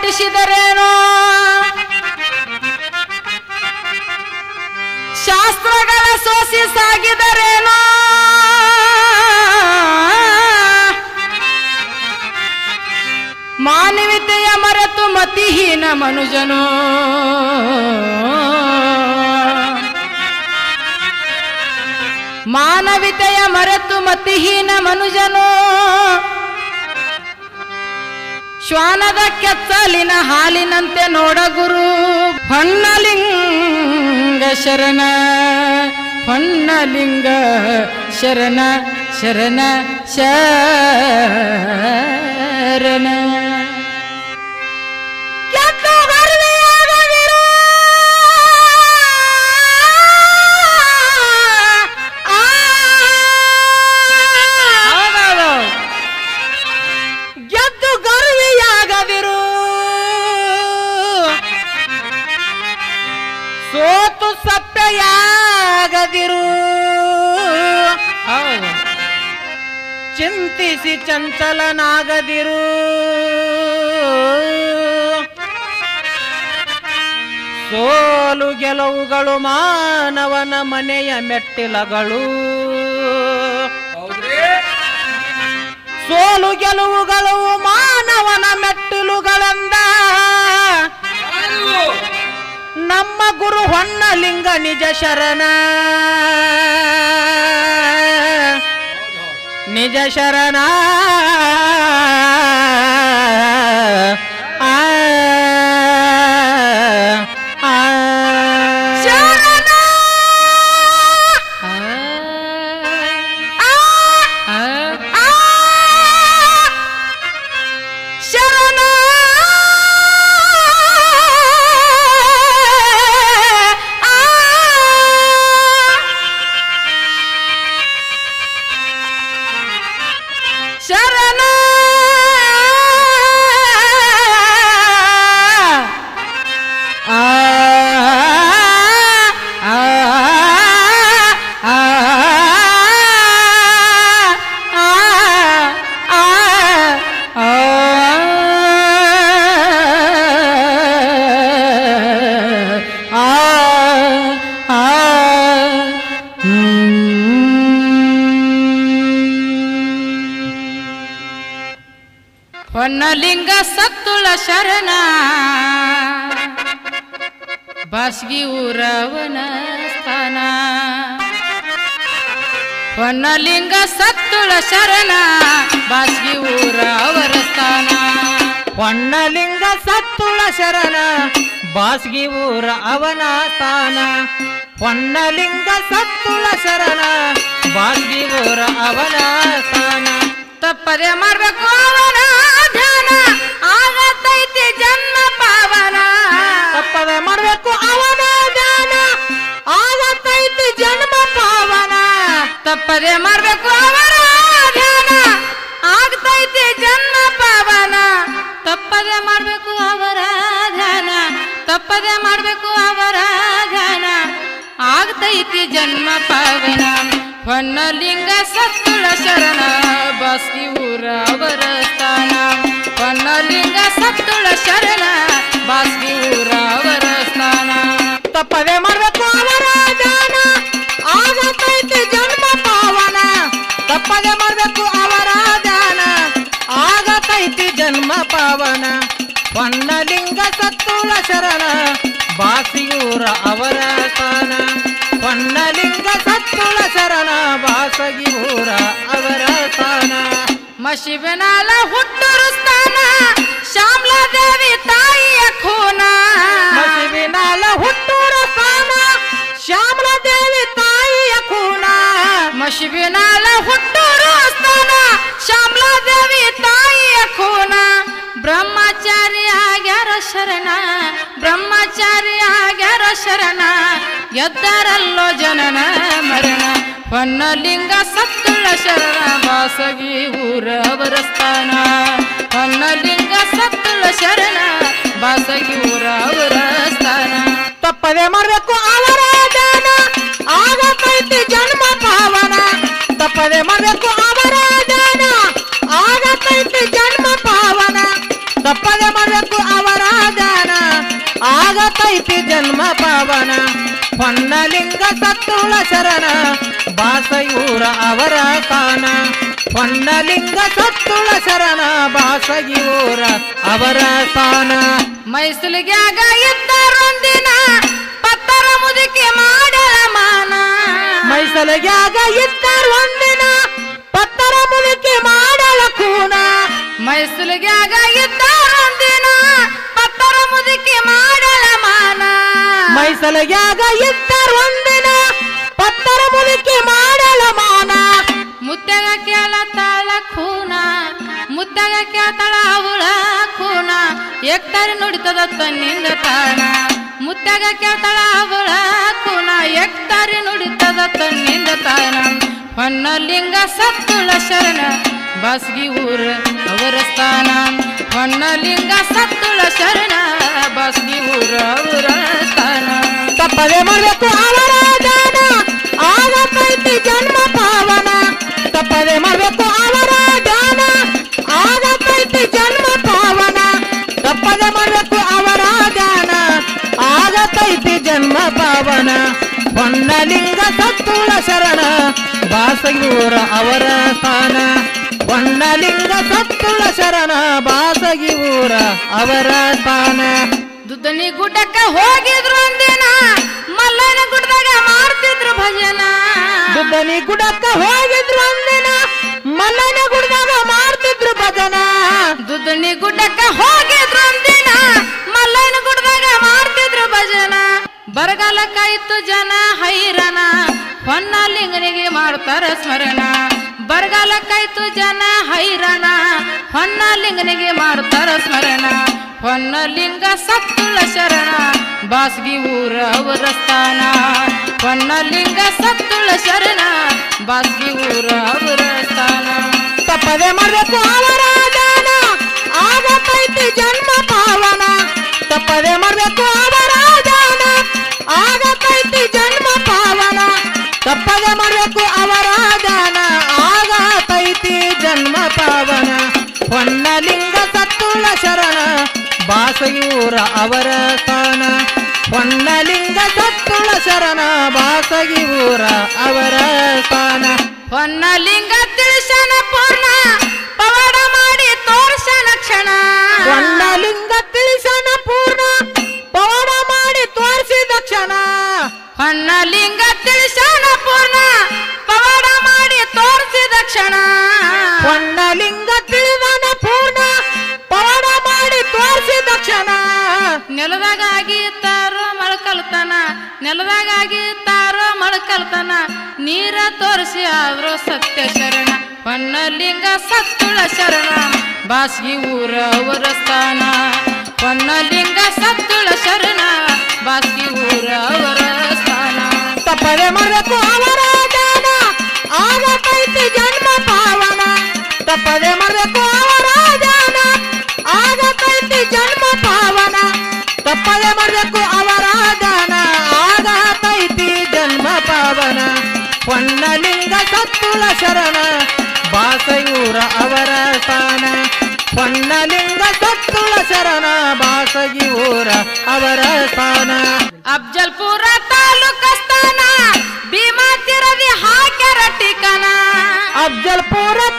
ಹುಟ್ಟಿಸಿದರೇನೋ ಶಾಸ್ತ್ರಗಳ ಸೋಸಿ ಸಾಗಿದರೇನೋ ಮಾನವೀಯತೆಯ ಮರೆತು ಮತಿಹೀನ ಮನುಜನು ಮಾನವೀಯತೆಯ ಮರೆತು ಮತಿಹೀನ ಮನುಜನು ಶ್ವಾನದ ಕೆಚ್ಚಲಿನ ಹಾಲಿನಂತೆ ನೋಡಗುರು ಹೊನ್ನಲಿಂಗ ಶರಣ ಹೊನ್ನಲಿಂಗ ಶರಣ ಶರಣ ಶರಣ ಕೆತ್ತು ಗರ್ವಿಯಾಗದಿರು. ಆ. ಗೆದ್ದು ಗರ್ವಿಯಾಗದಿರು ಸೋತು ಸಪ್ಪೆಯಾಗದಿರು ಚಿಂತಿಸಿ ಚಂಚಲನಾಗದಿರು ಸೋಲು ಗೆಲುವುಗಳು ಮಾನವನ ಮನೆಯ ಮೆಟ್ಟಿಲಗಳು ಸೋಲು ಗೆಲುವುಗಳು ಮಾನವನ ಮೆಟ್ಟಿಲುಗಳೆಂದ ನಮ್ಮ ಗುರು ಹೊನ್ನಲಿಂಗ ನಿಜ ಶರಣ ನಿಜ ಶರಣ ಆ, ಆ. ಆ, ಆ. ಶರಣ ಶರಣ ಆ ಆ ಆ ಹೊನ್ನಲಿಂಗ ಸತ್ತುಳ ಶರಣ ಬಾಸ್ಗಿ ಊರವನ ಸ್ಥಾನ ಹೊನ್ನಲಿಂಗ ಸತ್ತುಳ ಶರಣ ಬಾಸ್ಗಿ ಊರ ಅವರ ಸ್ಥಾನ ಹೊನ್ನಲಿಂಗ ಸತ್ತುಳ ಶರಣ ಬಾಸ್ಗಿ ಊರ ಅವನ ಸ್ಥಾನ ಹೊನ್ನಲಿಂಗ ಸತ್ತುಳ ಶರಣ ಬಾಸ್ಗಿ ಊರ ಅವನ ಸ್ಥಾನ ತಪ್ಪದೆ ಮಾಡ್ಬೇಕು ಅವನ ಧ್ಯಾನ ಆಗತೈತಿ ಜನ್ಮ ಪಾವನ ತಪ್ಪದೆ ಮಾಡ್ಬೇಕು ಅವನ ಧ್ಯಾನ ಆಗತೈತಿ ಜನ್ಮ ಪಾವನ ತಪ್ಪದೆ ಮಾಡ್ಬೇಕು ಅವರ ಧ್ಯಾನ ಆಗ್ತೈತಿ ಜನ್ಮ ಪಾವನ ತಪ್ಪದೆ ಮಾಡ್ಬೇಕು ಅವರ ಧ್ಯಾನ ತಪ್ಪದೆ ಮಾಡ್ಬೇಕು ಅವರ ಧ್ಯಾನ ಆಗ್ತೈತಿ ಜನ್ಮ ಪಾವನ ಹೊನ್ನಲಿಂಗ ಸತ್ತುಳ ಶರಣ ಬಸ್ಗಿ ಊರ ಅವರ ಸ್ಥಾನ ಹೊನ್ನಲಿಂಗ ಸತ್ತುಳ ಶರಣ ಬಾಸ್ಗಿ ಊರ ಅವರ ಸ್ಥಾನ ತಪ್ಪದೆ ಮಾಡ್ಬೇಕು ಅವರ ಧ್ಯಾನ ಆಗತೈತಿ ಜನ್ಮ ಪಾವನ ತಪ್ಪದೆ ಮಾಡ್ಬೇಕು ಅವರ ಧ್ಯಾನ ಆಗತೈತಿ ಜನ್ಮ ಪಾವನ ಹೊನ್ನಲಿಂಗ ಸತ್ತುಳ ಶರಣ ಬಾಸಿಯೂರ ಅವರ ಸ್ಥಾನ ಹೊನ್ನಲಿಂಗ ಸತ್ತುಳ ಶರಣ ಬಾಸಗಿಯೂರ ಅವರ ಸ್ಥಾನ ಮಶಿಬನಾಲ ಹುಟ್ಟೂರು ಸ್ಥಾನ ಶ್ಯಾಮ್ಲಾದೇವಿ ತಾಯಿಯ ಖೂನ ಮಸಿವಿನಾಲ ಹುಟ್ಟೂರ ಸ್ಥಾನ ಶ್ಯಾಮಲ ದೇವಿ ತಾಯಿಯ ಖೂನ ಮಶಿಬನಾಲ ಹುಟ್ಟೂರು ಸ್ಥಾನ ಶ್ಯಾಮ್ಲಾದೇವಿ ತಾಯಿಯ ಖೂನ ಬ್ರಹ್ಮಚಾರಿ ಆಗ್ಯಾರ ಶರಣ ಬ್ರಹ್ಮಚಾರಿ ಆಗ್ಯಾರ ಶರಣ ಎದ್ದರಲ್ಲೋ ಜನನ ಮರಣ ಹೊನ್ನಲಿಂಗ ಸತ್ತುಳ ಶರಣ ಬಾಸಗಿ ಊರ ಅವರ ಸ್ಥಾನ ಹೊನ್ನಲಿಂಗ ಸತ್ತುಳ ಶರಣ ಬಾಸಗಿ ಊರ ಅವರ ಸ್ಥಾನ ತಪ್ಪದೆ ಮಾಡ್ಬೇಕು ಅವರ ದಾನ ಆಗತೈತಿ ಜನ್ಮ ಪಾವನ ತಪ್ಪದೆ ಮಾಡ್ಬೇಕು ಅವರ ದಾನ ಆಗತೈತಿ ಜನ್ಮ ಪಾವನ ತಪ್ಪದೆ ಮಾಡ್ಬೇಕು ಅವರ ಹೊನ್ನಲಿಂಗ ಸತ್ತುಳ ಶರಣ ಬಾಸಯೂರ ಅವರ ಸ್ಥಾನ ಹೊನ್ನಲಿಂಗ ಸತ್ತುಳ ಶರಣ ಬಾಸಗಿಯೂರ ಅವರ ಸ್ಥಾನ ಮೈಸೂಲಿಗ್ಯಾಗ ಇದ್ದಾರೊಂದಿನ ಪತ್ತರ ಮುದುಕಿ ಮಾಡಳ ಮಾನ ಮೈಸಲಗ್ಯಾಗ ಇದ್ದಾರ ಒಂದಿನ ಪತ್ತರ ಮುದುಕಿ ಮಾಡಲ ಕೂನ ಮೈಸೂಲಿಗ್ಯಾಗ ಇದ್ದಾರೊಂದಿನ ಪತ್ತರ ಮುದುಕಿ ಮಾಡಳ ಮಾನ ಮೈಸಲಗ್ಯಾಗ ಇದ್ದಾರ ಒಂದಿನ ಪತ್ತರ ಮುದುಕಿ ಮಾಡಲ ಮಾನ ಮುತ್ಯಾಗ ಕೇಳತಾಳ ಖೂನ ಮುತ್ಯಾಗ ಕೇಳ್ತಾಳ ಅವಳ ಖೂನ ಎಕ್ತಾರಿ ನುಡಿತದ ತನ್ನಿಂದ ತಾಣ ಮುತ್ಯಾಗ ಕೇಳ್ತಾಳ ಅವಳ ಖೂನ ಎಕ್ತಾರಿ ನುಡಿತದ ತನ್ನಿಂದ ತಾಣ ಹೊನ್ನಲಿಂಗ ಸತ್ತುಳ ಶರಣ ಬಸ್ಗಿ ಊರ ಅವರ ಸ್ಥಾನ ಹೊನ್ನಲಿಂಗ ಸತ್ತುಳ ಶರಣ ಬಸ್ಗಿ ಊರ ಅವರ ಸ್ಥಾನ ತಪ್ಪದೆ ಮಾಡಬೇಕು ಅವರ ದಾನ ಆಗತೈತಿ ಜನ್ಮ ಪಾವನ ತಪ್ಪದೆ ಮಾಡಬೇಕು ಅವರ ದಾನ ಆಗತೈತಿ ಜನ್ಮ ಪಾವನ ತಪ್ಪದೆ ಮಾಡಬೇಕು ಅವರ ದಾನ ಆಗತೈತಿ ಜನ್ಮ ಪಾವನ ಹೊನ್ನಲಿಂಗ ಸತ್ತುಳ ಶರಣ ಬಾಸಗಿಯೂರ ಅವರ ಸ್ಥಾನ ಹೊನ್ನಲಿಂಗ ಸತ್ತುಳ ಶರಣ ಬಾಸಗಿಯೂರ ಅವರ ಸ್ಥಾನ ದುದ್ದನಿ ಗುಡ್ಡಕ್ಕ ಹೋಗಿದ್ರು ಒಂದಿನ ಮಲ್ಲನ ಗುಡ್ಡದಾಗ ಮಾಡ್ತಿದ್ರು ಭಜನ ದುದ್ದನಿ ಗುಡಕ್ಕ ಹೋಗಿದ್ರು ಒಂದಿನ ಮಲ್ಲನ ಗುಡ್ದಾಗ ಮಾಡ್ತಿದ್ರು ಭಜನ ದುದ್ದನಿ ಗುಡ್ಡಕ್ಕ ಹೋಗಿದ್ರು ಒಂದಿನ ಮಲ್ಲನ ಗುಡ್ಡದಾಗ ಮಾಡ್ತಿದ್ರು ಭಜನ ಬರಗಾಲ ಕಾಯ್ತು ಜನ ಹೈರನ ಹೊನ್ನಲಿಂಗನಿಗೆ ಮಾಡ್ತಾರ ಸ್ಮರಣ ಬರಗಾಲ ಕಾಯ್ತು ಜನ ಹೈರಣ ಹೊನ್ನಲಿಂಗನಿಗೆ ಮಾಡ್ತಾರ ಸ್ಮರಣ ಹೊನ್ನಲಿಂಗ ಸತ್ತುಳ ಶರಣ ಬಾಸ್ಗಿ ಊರ ಅವರ ಸ್ಥಾನ ಹೊನ್ನಲಿಂಗ ಸತ್ತುಳ ಶರಣ ಬಾಸ್ಗಿ ಊರ ಅವರ ಸ್ಥಾನ ತಪ್ಪದೆ ಮಾಡಬೇಕು ಅವರ ದಾನ ಆಗತೈತಿ ಜನ್ಮ ಪಾವನ ತಪ್ಪದೆ ಮಾಡಬೇಕು ಅವರ ದಾನ ಆಗತೈತಿ ಜನ್ಮ ಪಾವನ ತಪ್ಪದೆ ಮಾಡಬೇಕು ಅವರ ದಾನ ಆಗತೈತಿ ಜನ್ಮ ಪಾವನ ಹೊನ್ನಲಿಂಗ ಸತ್ತುಳ ಶರಣ ಬಾಸಗಿಯೂರ ಅವರ ಸ್ಥಾನ ಹೊನ್ನಲಿಂಗ ಸತ್ತುಳ ಶರಣ ಬಾಸಗಿಯೂರ ಅವರ ಸ್ಥಾನ ಹೊನ್ನಲಿಂಗ ತಿಳಿಸನ ಪೂರ್ಣ ಪವಾಡ ಮಾಡಿ ತೋರ್ಸನ ಕ್ಷಣ ಹೊನ್ನಲಿಂಗ ತಿಳಿಸನ ಪೂರ್ಣ ಪವಾಡ ಮಾಡಿ ತೋರಿಸಿದ ಕ್ಷಣ ಹೊನ್ನಲಿಂಗ ತಿಳಿಸನ ಪೂರ್ಣ ಪವಾಡ ಮಾಡಿ ತೋರ್ಸಿದ ಕ್ಷಣ ಹೊನ್ನಲಿಂಗ ತಿಳಿದನ ಪೂರ್ಣ ಪವಾಡ ಮಾಡಿ ತೋರಿಸಿದ ಕ್ಷಣ ನೆಲದಾಗಾಗಿ ತಾರೋ ಮಳಕಲ್ತನ ನೆಲದಾಗಾಗಿ ತಾರೋ ಮಳಕಲ್ತನ ನೀರ ತೋರಿಸಿ ಆದ್ರೂ ಸತ್ಯ ಶರಣ ಹೊನ್ನಲಿಂಗ ಸತ್ತುಳ ಶರಣ ಬಾಸ್ಗಿ ಊರ ಅವರ ಸ್ಥಾನ ಹೊನ್ನಲಿಂಗ ಸತ್ತುಳ ಶರಣ ಬಾಸ್ಗಿ ಊರ ಅವರ ಸ್ಥಾನ ತಪ್ಪದೆ ಮಾಡಬೇಕು ಅವರ ದಾನ ಆಗತೈತಿ ಜನ್ಮ ಪಾವನ ತಪ್ಪದೆ ಮಾಡಬೇಕು ಅವರ ದಾನ ಆಗತೈತಿ ಜನ್ಮ ಪಾವನ ತಪ್ಪದೆ ಮಾಡಬೇಕು ಅವರ ದಾನ ಆಗತೈತಿ ಜನ್ಮ ಪಾವನ ಹೊನ್ನಲಿಂಗ ಸತ್ತುಳ ಶರಣ ಬಾಸಯೂರ ಅವರ ಸ್ಥಾನ ಹೊನ್ನಲಿಂಗ ಸತ್ತುಳ ಶರಣ ಬಾಸಗಿ ಊರ ಅವರ ಸ್ಥಾನ ಅಫ್ಜಲ್ಪುರ ತಾಲೂಕ ಸ್ಥಾನ ಭೀಮಾ ತಿರದಿ ಹಾಕ್ಯಾರ ಟಿಕನ ಅಫ್ಜಲ್ಪುರ